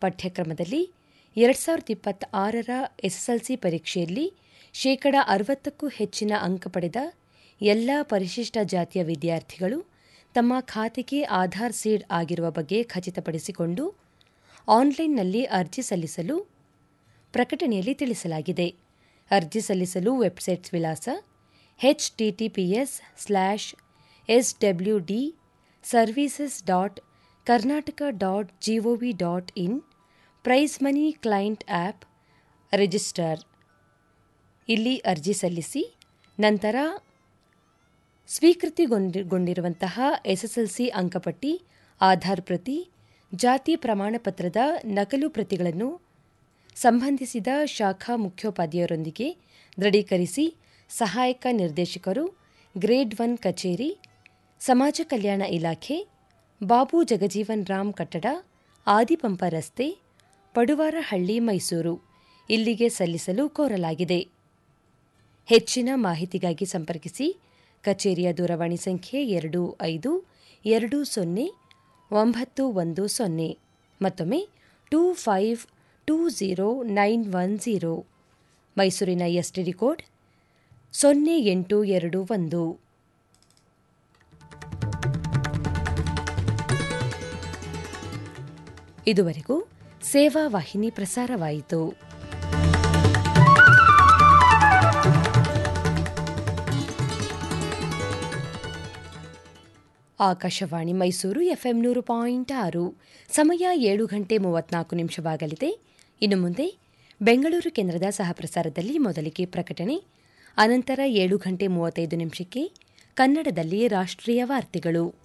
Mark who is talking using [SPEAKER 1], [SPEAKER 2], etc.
[SPEAKER 1] ಪಠ್ಯಕ್ರಮದಲ್ಲಿ ಎರಡು ಸಾವಿರದ ಇಪ್ಪತ್ತಾರರ ಎಸ್ಎಸ್ಎಲ್ಸಿ ಪರೀಕ್ಷೆಯಲ್ಲಿ ಶೇಕಡ ಅರವತ್ತಕ್ಕೂ ಹೆಚ್ಚಿನ ಅಂಕ ಪಡೆದ ಎಲ್ಲ ಪರಿಶಿಷ್ಟ ಜಾತಿಯ ವಿದ್ಯಾರ್ಥಿಗಳು ತಮ್ಮ ಖಾತೆಗೆ ಆಧಾರ್ ಸೀಡ್ ಆಗಿರುವ ಬಗ್ಗೆ ಖಚಿತಪಡಿಸಿಕೊಂಡು ಆನ್ಲೈನ್ನಲ್ಲಿ ಅರ್ಜಿ ಸಲ್ಲಿಸಲು ಪ್ರಕಟಣೆಯಲ್ಲಿ ತಿಳಿಸಲಾಗಿದೆ ಅರ್ಜಿ ಸಲ್ಲಿಸಲು ವೆಬ್ಸೈಟ್ ವಿಳಾಸ H TTPS slash S W D services dot Karnataka dot GOV dot in prize money client app register ಇಲ್ಲಿ ಅರ್ಜಿ ಸಲ್ಲಿಸಿ ನಂತರ ಸ್ವೀಕೃತಿಗೊಂಡಿರುವಂತಹ ಎಸ್ಎಸ್ಎಲ್ಸಿ ಅಂಕಪಟ್ಟಿ ಆಧಾರ್ ಪ್ರತಿ ಜಾತಿ ಪ್ರಮಾಣಪತ್ರದ ನಕಲು ಪ್ರತಿಗಳನ್ನು ಸಂಬಂಧಿಸಿದ ಶಾಖಾ ಮುಖ್ಯೋಪಾಧ್ಯಾಯರೊಂದಿಗೆ ದೃಢೀಕರಿಸಿ ಸಹಾಯಕ ನಿರ್ದೇಶಕರು ಗ್ರೇಡ್ ಒನ್ ಕಚೇರಿ ಸಮಾಜ ಕಲ್ಯಾಣ ಇಲಾಖೆ ಬಾಬು ಜಗಜೀವನ್ ರಾಮ್ ಕಟ್ಟಡ ಆದಿಪಂಪ ರಸ್ತೆ ಪಡುವಾರಹಳ್ಳಿ ಮೈಸೂರು ಇಲ್ಲಿಗೆ ಸಲ್ಲಿಸಲು ಕೋರಲಾಗಿದೆ ಹೆಚ್ಚಿನ ಮಾಹಿತಿಗಾಗಿ ಸಂಪರ್ಕಿಸಿ ಕಚೇರಿಯ ದೂರವಾಣಿ ಸಂಖ್ಯೆ ಎರಡು ಐದು ಎರಡು ಸೊನ್ನೆ ಒಂಬತ್ತು ಒಂದು ಸೊನ್ನೆ ಮತ್ತೊಮ್ಮೆ two five two zero nine one zero ಮೈಸೂರಿನ ಎಸ್ಟಿಡಿ ಕೋಡ್ ಸೊನ್ನೆ ಎಂಟು ಎರಡು ಒಂದು ಇದುವರೆಗೂ ಸೇವಾ ವಾಹಿನಿ ಪ್ರಸಾರವಾಯಿತು ಆಕಾಶವಾಣಿ ಮೈಸೂರು ಎಫ್ಎಂ ನೂರು ಪಾಯಿಂಟ್ ಆರು ಸಮಯ ಏಳು ಗಂಟೆ ಮೂವತ್ನಾಲ್ಕು ನಿಮಿಷವಾಗಲಿದೆ ಇನ್ನು ಮುಂದೆ ಬೆಂಗಳೂರು ಕೇಂದ್ರದ ಸಹಪ್ರಸಾರದಲ್ಲಿ ಮೊದಲಿಗೆ ಪ್ರಕಟಣೆ ಅನಂತರ ಏಳು ಗಂಟೆ ಮೂವತ್ತೈದು ನಿಮಿಷಕ್ಕೆ ಕನ್ನಡದಲ್ಲಿ ರಾಷ್ಟ್ರೀಯ ವಾರ್ತೆಗಳು